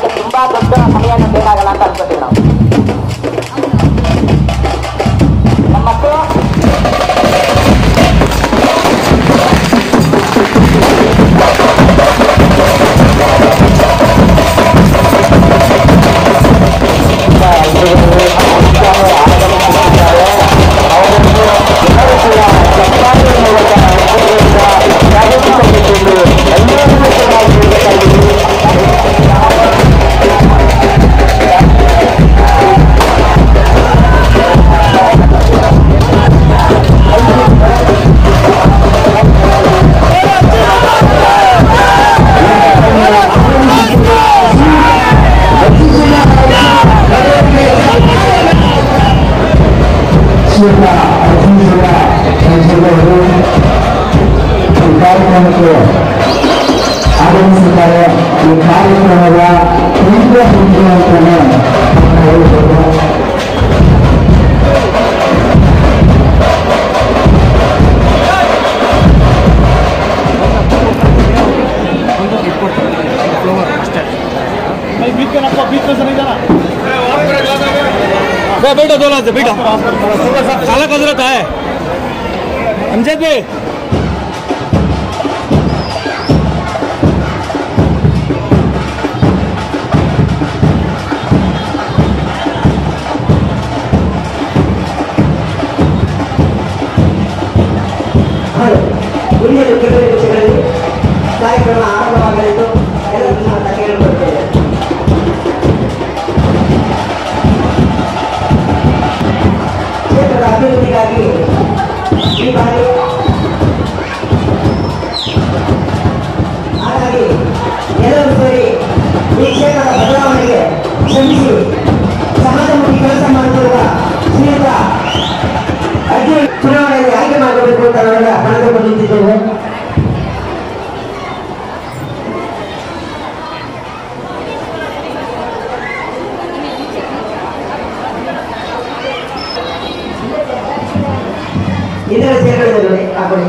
ಅದಕ್ಕೆ ತುಂಬಾ ದೊಡ್ಡ ಸಮಯನ ಬೇಕಾಗಲ್ಲ ಅಂತ ಅನ್ಕೋತೀವಿ ನಾವು ನಮ್ಮ ಮಕ್ಕಳು ಶ್ರೀಯುತ ಅಧ್ಯಕ್ಷರ ಸಂಸದರು ಈ ಕಾರ್ಯಕ್ರಮಕ್ಕೆ ಆಗಮಿಸಿದ್ದಾರೆ ಈ ಕಾರ್ಯಕ್ರಮದ ತೀವ್ರ ಹಿಂದೆ ಅಂತಾನೆ ಹೇಳ್ಬೋದು बैठो दो लाख से बैठो काला कजरत है अमजद भाई ಗುರಿಯ ಕೆಲವು ದಿವಸಗಳಲ್ಲಿ ಕಾರ್ಯಕ್ರಮ ಆರಂಭವಾಗಲಿದ್ದು ಎಲ್ಲರನ್ನೂ ನಾನು ಕೇಳಿಕೊಳ್ಳುತ್ತೇನೆ ಕ್ಷೇತ್ರದ ಅಭಿವೃದ್ಧಿಗಾಗಿ ಈ ಬಾರಿ ಹಾಗಾಗಿ ಎಲ್ಲರೂ ಸೇರಿ ಈ ಕ್ಷೇತ್ರದ ಬದಲಾವಣೆಗೆ ಶ್ರಮಿಸಿ ಸಮಾಜಮುಖಿ ಕೆಲಸ ಮಾಡುತ್ತಿರುವ ಶ್ರೀಯುತ ಅರ್ಜುನ್ ಚುನಾವಣೆಯಲ್ಲಿ ಆಯ್ಕೆ ಮಾಡಬೇಕು ಅಂತ ನಾವೆಲ್ಲ ಮನಸ್ಸು ನಿಂತಿದ್ದೇವೆ ಇದರ ಸೇರ್ಗಡೆ ಹಾಕೊಳ್ಳಿ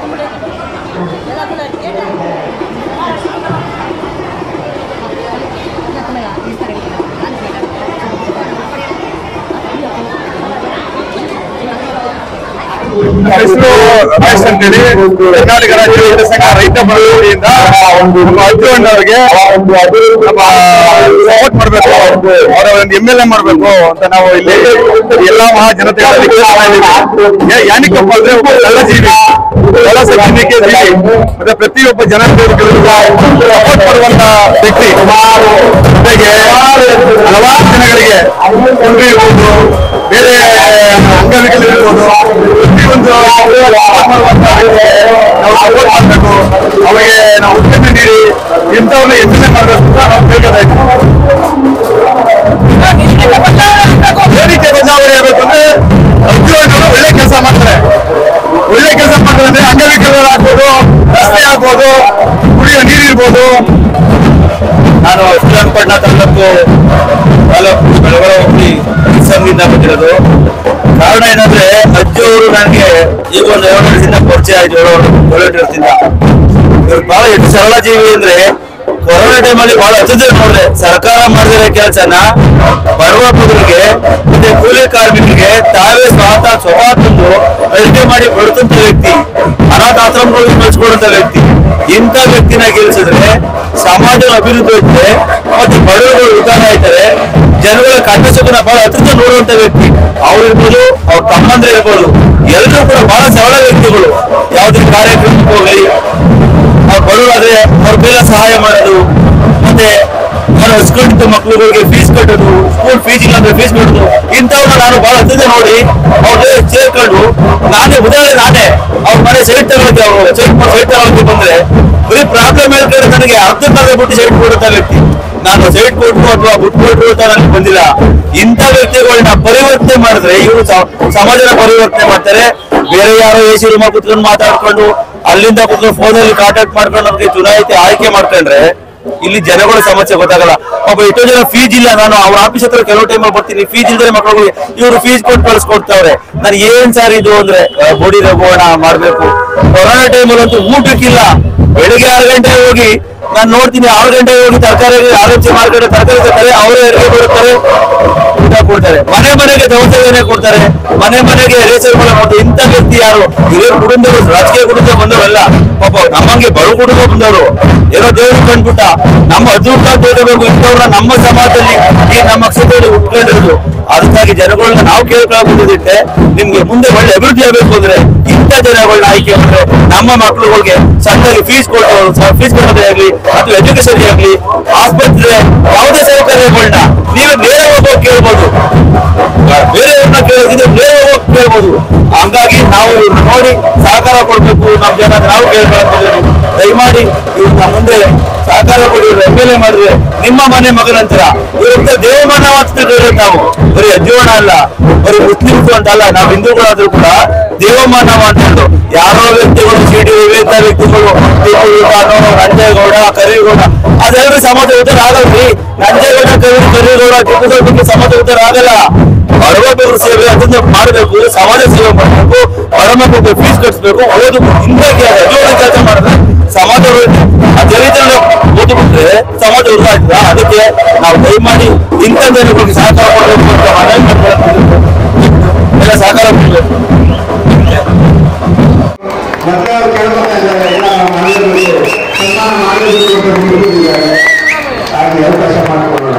ಹೆಸರು ರಮೇಶ್ ಅಂತೇಳಿ ಕರ್ನಾಟಕ ರಾಜ್ಯ ರೈತ ಸಂಘ ರೈತ ಬಳವಡಿಯಿಂದ ನಮ್ಮ ಅರ್ಜುನ್ ಅವರಿಗೆ ನಮ್ಮ ಸಪೋರ್ಟ್ ಮಾಡ್ಬೇಕು ಅವರ ಒಂದು ಎಂ ಎಲ್ ಎ ಮಾಡ್ಬೇಕು ಅಂತ ನಾವು ಇಲ್ಲಿ ಎಲ್ಲಾ ಮಹಾ ಜನತೆಗಳಲ್ಲಿ ಕೇಳ್ತಾ ಇದ್ದೀವಿ ಏ- ಏನಕ್ಕಪ್ಪ ಅಂದ್ರೆ ಒಬ್ಬ ಕಳ್ಳಜೀವಿ ಕಳಸ ತಿನ್ನಕ್ಕೆ ಜೀವಿ ಮತ್ತೆ ಪ್ರತಿಯೊಬ್ಬ ಜನತೆಗಳಿಗೂ ಸಪೋರ್ಟ್ ಮಾಡುವಂತ ವ್ಯಕ್ತಿ ಜೊತೆಗೆ ಹಲವಾರು ಜನಗಳಿಗೆ ಕುಂಡ್ರಿ ಇರ್ಬೋದು ಬೇರೆ ಅಂಗವಿಕಲರಿರ್ಬೋದು ಪ್ರತಿಯೊಂದು support ಮಾಡುವಂತ ವ್ಯಕ್ತಿ. ನಾವು ಸಪೋರ್ಟ್ ಮಾಡಬೇಕು ಅವಾಗ ನಾವು ಉತ್ತಮ ನೀಡಿ ಇಂಥವ್ರನ್ನ ಎಚ್ಚರಿಕೆ ಮಾಡಬೇಕು ಅಂತ ನಾವು ಕೇಳ್ಕೊತಾ ಇದ್ದೀವಿ ಏನಕ್ಕೆ ಬದಲಾವಣೆ ಆಗಬೇಕು ಅಂದ್ರೆ ಅರ್ಜುನವರು ಒಳ್ಳೆ ಕೆಲಸ ಮಾಡ್ತಾರೆ ಒಳ್ಳೆ ಕೆಲಸ ಮಾಡ್ತಾರೆ ಅಂದ್ರೆ ಅಂಗವಿಕಲರು ಆಗ್ಬೋದು ರಸ್ತೆ ಆಗ್ಬೋದು ಕುಡಿಯೋ ನೀರಿರ್ಬೋದು ನಾನು ಶ್ರೀರಂಗಪಟ್ಟಣ ತಾಲೂಕು ತಾಲೂಕು ಬೆಳಗೊಳ ಹೋಗಿ ಸಂಘದಿಂದ ಬಂದಿರೋದು ಕಾರಣ ಏನಂದ್ರೆ ಅಜ್ಜು ಅವರು ನನಗೆ ಈಗ ಒಂದು ಏಳು ವರ್ಷದಿಂದ ಪರಿಚಯ ಆಯ್ತು ಏಳು ಏಳು ವರ್ಷದಿಂದ ಇವ್ರು ಬಹಳ ಎಷ್ಟು ಸರಳ ಜೀವಿ ಅಂದ್ರೆ ಕೊರೋನಾ ಟೈಮಲ್ಲಿ ಬಹಳ ಅತ್ಯಂತ ನೋಡಿದೆ ಸರ್ಕಾರ ಮಾಡಿದಿರೋ ಕೆಲಸನ ಬರುವ ಬಡವರಿಗೆ ಮತ್ತೆ ಕೂಲಿ ಕಾರ್ಮಿಕರಿಗೆ ತಾವೇ ಸ್ವತಃ ಸ್ವತಃ ತಂದು ಅಡಿಗೆ ಮಾಡಿ ಬಡುತ್ತಂತ ವ್ಯಕ್ತಿ ಅನಾಥಾಶ್ರಮಗಳಿಗೆ ಬೆಳೆಸ್ಕೊಡುವಂತ ವ್ಯಕ್ತಿ ಇಂಥ ವ್ಯಕ್ತಿನ ಗೆಲ್ಸಿದ್ರೆ ಸಮಾಜದ ಅಭಿವೃದ್ಧಿ ಹೋಗ್ತದೆ ಮತ್ತೆ ಬಡವರುಗಳು ಉದ್ಧಾರ ಆಯ್ತಾರೆ ಜನಗಳ ಕಷ್ಟ ಸುಖನ ಬಹಳ ಅತ್ಯಂತ ನೋಡುವಂತ ವ್ಯಕ್ತಿ ಅವ್ರು ಇರ್ಬೋದು ಅವ್ರ ತಮ್ಮಂದ್ರೆ ಇರ್ಬೋದು ಎಲ್ಲರೂ ಕೂಡ ಬಹಳ ಸರಳ ವ್ಯಕ್ತಿಗಳು ಯಾವುದೇ ಕಾರ್ಯಕ್ರಮಕ್ಕೆ ಹೋಗಲಿ ಅವ್ರ ಬಡವರಾದ್ರೆ ಅವ್ರ ಬೇಗ ಸಹಾಯ ಮಾಡೋದು ಮತ್ತೆ ಅವ್ರ ಹಸ್ಕೊಂಡಿದ್ದ ಮಕ್ಳುಗಳಿಗೆ ಫೀಸ್ ಕಟ್ಟೋದು ಸ್ಕೂಲ್ ಫೀಸ್ ಇಲ್ಲ ಅಂದ್ರೆ ಫೀಸ್ ಕಟ್ಟೋದು ಇಂಥವ್ರನ್ನ ನಾನು ಬಹಳ ಹತ್ತಿರ ನೋಡಿ ಅವ್ರ ಸೇರ್ಕೊಂಡು ನಾನೇ ಉದಾಹರಣೆ ನಾನೇ ಅವ್ರ ಮನೆ ಸೈಟ್ ತಗೊಳಕ್ಕೆ ಅವರು ಸೈಟ್ ಸೈಟ್ ತಗೊಳಕ್ಕೆ ಬಂದ್ರೆ ಬರೀ ಪ್ರಾಬ್ಲಮ್ ಹೇಳ್ಕೊಂಡು ನನಗೆ ಅರ್ಧ ಕಾಲ ಬಿಟ್ಟು ಸೈಟ್ ಕೊಡುತ್ತ ವ್ಯಕ್ತಿ ನಾನು ಸೈಟ್ ಕೊಟ್ಟು ಅಥವಾ ಬಿಟ್ಟು ಕೊಟ್ಟರು ಅಂತ ನನಗೆ ಬಂದಿಲ್ಲ ಇಂಥ ವ್ಯಕ್ತಿಗಳನ್ನ ಪರಿವರ್ತನೆ ಮಾಡಿದ್ರೆ ಇವರು ಸಮಾಜನ ಪರಿವರ್ತನೆ ಮಾಡ್ತಾರೆ ಬೇರೆ ಯಾರೋ ಎ ಸಿ ರೂಮ್ ಕುತ್ಕೊಂಡು ಮಾತಾಡ್ಕೊಂಡು ಅಲ್ಲಿಂದ ಕುತ್ಕೊಂಡು ಫೋನಲ್ಲಿ ಕಾಂಟ್ಯಾಕ್ಟ್ ಮಾಡ್ಕೊಂಡು ನಮ್ಗೆ ಚುನಾಯಿತಿ ಆಯ್ಕೆ ಮಾಡ್ಕೊಂಡ್ರೆ ಇಲ್ಲಿ ಜನಗಳ ಸಮಸ್ಯೆ ಗೊತ್ತಾಗಲ್ಲ ಒಬ್ಬ ಎಷ್ಟೋ ಜನ ಫೀಸ್ ಇಲ್ಲ ನಾನು ಅವ್ರ ಆಫೀಸ್ ಹತ್ರ ಕೆಲವು ಟೈಮ್ ಬರ್ತೀನಿ ಫೀಸ್ ಇಲ್ದರೆ ಮಕ್ಕಳಿಗೆ ಇವರು ಫೀಸ್ ಕೊಟ್ಟು ಕಳ್ಸ್ಕೊಡ್ತಾವ್ರೆ ನಾನು ಏನ್ ಸರ್ ಇದು ಅಂದ್ರೆ ಬೋಡಿ ರಘುವಣ ಮಾಡ್ಬೇಕು ಕೊರೋನಾ ಟೈಮಲ್ಲಿ ಅಂತೂ ಊಟಕ್ಕಿಲ್ಲ ಬೆಳಿಗ್ಗೆ ಆರು ಗಂಟೆ ಹೋಗಿ ನಾನು ನೋಡ್ತೀನಿ ಆರು ಗಂಟೆಗೆ ಹೋಗಿ ತರಕಾರಿ ಆರ್ ಎಂ ಸಿ ಮಾರ್ಕೆಟ್ ತರಕಾರಿ ತರ್ತಾರೆ ಅವರೇ ಅಡಿಗೆ ಕೊಡುತ್ತಾರೆ ಊಟ ಕೊಡ್ತಾರೆ ಮನೆ ಮನೆಗೆ ದವಸವೇನೆ ಕೊಡ್ತಾರೆ ಮನೆ ಮನೆಗೆ ರೇಷನ್ ಕೂಡ ಕೊಡ್ತಾರೆ ಇಂಥ ವ್ಯಕ್ತಿ ಯಾರು ಹಿರಿಯ ಕುಟುಂಬದವರು ರಾಜಕೀಯ ಕುಟುಂಬ ಬಂದವರಲ್ಲ ಪಾಪ ನಮ್ಮಂಗೆ ಬಡ ಕುಟುಂಬ ಬಂದವರು ಏನೋ ದೇವರು ಕಂಡ್ಬಿಟ್ಟ ನಮ್ಮ ಅದೃಷ್ಟ ತೋರಬೇಕು ಇಂಥವ್ರನ್ನ ನಮ್ಮ ಸಮಾಜದಲ್ಲಿ ಈ ನಮ್ಮ ಕ್ಷೇತ್ರದಲ್ಲಿ ಉಟ್ಕೊಂಡಿರೋದು ಅದಕ್ಕಾಗಿ ಜನಗಳನ್ನ ನಾವು ಕೇಳ್ಕೊಳ್ಳೋದಿಟ್ಟೆ ನಿಮ್ಗೆ ಮುಂದೆ ಒಳ್ಳೆ ಅಭಿವೃದ್ಧಿ ಆಗಬೇಕು ಅಂದ್ರೆ ಇಂಥ ಜನಗಳನ್ನ ಆಯ್ಕೆ ಅಂದ್ರೆ ನಮ್ಮ ಮಕ್ಕಳುಗಳಿಗೆ ಸಣ್ಣದಾಗಿ ಫೀಸ್ ಕೊಡೋದು ಫೀಸ್ ಕೊಡೋದೇ ಆಗ್ಲಿ ಅಥವಾ ಎಜುಕೇಶನ್ ಆಗ್ಲಿ ಆಸ್ಪತ್ರೆ ಯಾವುದೇ ಸೌಕರ್ಯಗಳನ್ನ ನೀವು ನೇರ ಹೋಗೋಕೆ ಕೇಳ್ಬೋದು ಬೇರೆಯವ್ರನ್ನ ಕೇಳೋದಿದ್ರೆ ನೇರ ಹೋಗೋಕೆ ಕೇಳ್ಬೋದು ಹಂಗಾಗಿ ನಾವು ಇವ್ರನ್ನ ನೋಡಿ ಸಹಕಾರ ಕೊಡ್ಬೇಕು ನಮ್ಮ ಜನ ನಾವು ಕೇಳ್ಕೊಳ್ತಿದ್ದೀವಿ ದಯಮಾಡಿ ಇವ್ರನ್ನ ಮುಂದೆ ಸಹಕಾರ ಕೊಡಿ ಎಮ್ ಎಲ್ ಎ ಮಾಡಿದ್ರೆ ನಿಮ್ಮ ಮನೆ ಮಗನಂತರ ಇವತ್ತ ದೇವಮಾನ ಮಾಡ್ತಿದ್ದೇವೆ ನಾವು ಬರೀ ಅಜ್ಜೋಣ ಅಲ್ಲ ಬರೀ ಮುಸ್ಲಿಮ್ಸ್ ಅಂತಲ್ಲ ನಾವು ಹಿಂದೂಗಳಾದ್ರೂ ಕೂಡ ದೇವಮಾನವ ಅಂತಂದು ಯಾರೋ ವ್ಯಕ್ತಿಗಳು ಸಿಡಿ ವಿವೇಕ ವ್ಯಕ್ತಿಗಳು ಟಿಪ್ಪು ನಂಜೇಗೌಡ ಕರೀಗೌಡ ಅದೆಲ್ಲರೂ ಸಮಾಜ ಉದ್ಧಾರ ಆಗಲ್ರಿ ನಂಜೇಗೌಡ ಕರಿ ಕರೀಗೌಡ ಟಿಪ್ಪು ಸುಲ್ತಾನ್ಗೆ ಸಮಾಜ ಉದ್ಧಾರ ಆಗಲ್ಲ ಬಡವರ ಸೇವೆ ಅದನ್ನ ಮಾಡಬೇಕು ಸಮಾಜ ಸೇವೆ ಮಾಡಬೇಕು ಬಡ ಮಕ್ಕಳಿಗೆ ಫೀಸ್ ಕಟ್ಟಿಸ್ಬೇಕು ಓದು ಹಿಂದಾಗಿ ಅಜೋಣ ಕೆಲಸ ಮಾಡಿದ್ರೆ ಸಮಾಜ ಅದೇ ರೀತಿಯಲ್ಲಿ ಓದು ಬಿಟ್ರೆ ಸಮಾಜ ಉದ್ಧಾರ ಆಗ್ತದ ಅದಕ್ಕೆ ನಾವು ದಯಮಾಡಿ ಇಂಥ ಜನಗಳಿಗೆ ಸಹಕಾರ ಕೊಡಬೇಕು ಅಂತ ಮನವಿ ಮಾಡ್ಕೊಳ್ತಿದ್ದೀವಿ. ಎಲ್ಲ ಸಹಕಾರ ಕೊಡಬೇಕು ಮತ್ತೆ ಅವ್ರು ಕೇಳ್ಕೊತಾ ಇದ್ದಾರೆ ಎಲ್ಲ ಮಾಡಿದ್ರು ಸನ್ಮಾನ ಮಾಡಿದ್ರು ಅಂತ ಮುಂದಿದ್ದಾರೆ ಹಾಗೆ ಅವಕಾಶ ಮಾಡಿಕೊಡೋಣ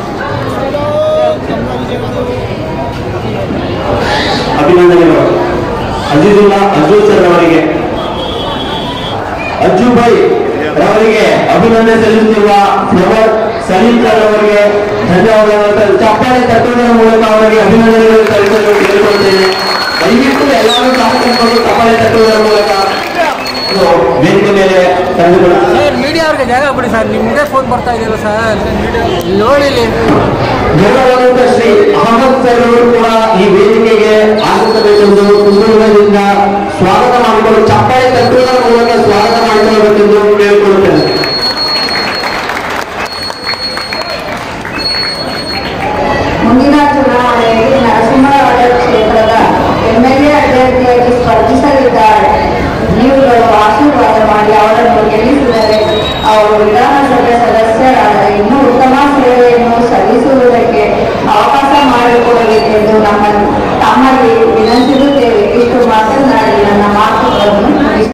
ಅಭಿನಂದನೆಗಳು ಅಜೀಜುಲ್ಲಾ ಅಜೂಲ್ ಸರ್ ಅವರಿಗೆ ಅಜ್ಜು ಬೈ ಅವರಿಗೆ ಅಭಿನಂದನೆ ಸಲ್ಲಿಸುತ್ತಿರುವ ಪ್ರಭರ್ ಸಲೀಂ ಸರ್ ಅವರಿಗೆ ಧನ್ಯವಾದಗಳು ಚಪ್ಪಾಳೆ ತಟ್ಟುವುದರ ಮೂಲಕ ಅವರಿಗೆ ಅಭಿನಂದನೆಗಳು ಸಲ್ಲಿಸಲು ಕೇಳಿಕೊಳ್ಳುತ್ತೇನೆ ದಯವಿಟ್ಟು ಎಲ್ಲರೂ ಸಹಕರಿಸಿಕೊಂಡು ಚಪ್ಪಾಳೆ ತಟ್ಟುವುದರ ಮೂಲಕ ಇದು ವೇದಿಕೆ ಮೇಲೆ ತಂದುಕೊಳ್ಳುತ್ತದೆ ಸರ್ ಮೀಡಿಯಾ ಅವ್ರಿಗೆ ಜಾಗ ಬಿಡಿ ಸರ್ ನಿಮ್ದೇ ಫೋನ್ ಬರ್ತಾ ಇದೆಯಲ್ಲ ಸರ್ ನೋಡಿ ಇಲ್ಲಿ ಗೌರವಾನ್ವಿತ ಶ್ರೀ ಅಹಮದ್ ಸರ್ ಅವರು ಕೂಡ ಈ ವೇದಿಕೆಗೆ ಆಗಮಿಸಬೇಕೆಂದು ಕುತೂಹಲದಿಂದ ಸ್ವಾಗತ ಮಾಡಿಕೊಂಡು ಚಪ್ಪಾಳೆ ತಟ್ಟುವುದರ ಮೂಲಕ ಸ್ವಾಗತ ಮಾಡಿಕೊಳ್ಳಬೇಕೆಂದು ಕೇಳಿಕೊಳ್ಳುತ್ತೇನೆ ಮುಂದಿನ ಚುನಾವಣೆಯಲ್ಲಿ ನರಸಿಂಹರಾಜ ಕ್ಷೇತ್ರದ ಎಂಎಲ್ಎ ಅಭ್ಯರ್ಥಿಯಾಗಿ ಸ್ಪರ್ಧಿಸಲಿದ್ದಾರೆ ನೀವುಗಳು ಆಶೀರ್ವಾದ ಮಾಡಿ ಅವರನ್ನು ಗೆಲ್ಲಿಸಿದರೆ ಅವರು ವಿಧಾನಸಭೆ ಸದಸ್ಯರಾದರೆ ಇನ್ನೂ ಉತ್ತಮ ಸೇವೆಯನ್ನು ಸಲ್ಲಿಸುವುದಕ್ಕೆ ಅವಕಾಶ ಮಾಡಿಕೊಡಬೇಕೆಂದು ನಮ್ಮ